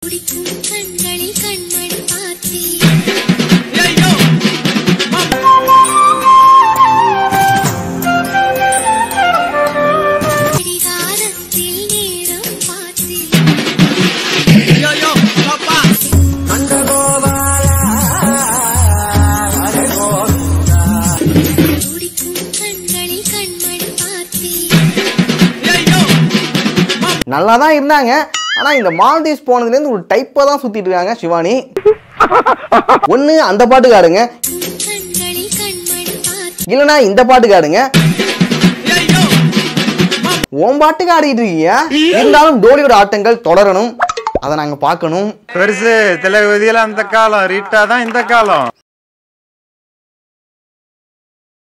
துடிக்கும் கண்களில் கண்மணி பார்த்தேன் கடிகாரத்தில் நேரம் பார்த்தேன் துடிக்கும் கண்களில் கண்மணி பார்த்தேன் நல்லா தான் இருந்தாங்க ஆனா இந்த மால்தீவ்ஸ் போனதுலேருந்து ஒரு டைப்பாக தான் சுத்திட்டு இருக்காங்க சிவானி ஒன்று அந்த பாட்டுக்கு ஆடுங்க கண்களில் கண்மணி பார்த்தேன் இல்லைன்னா இந்த பாட்டுக்கு ஆடுங்க உன் பாட்டுக்கு ஆடிட்டு இருக்கீங்க இருந்தாலும் டோலியோட ஆட்டங்கள் தொடரணும் அதை நாங்க பார்க்கணும் பெருசு தளபதியில அந்த காலம் ரீட்டா தான் இந்த காலம்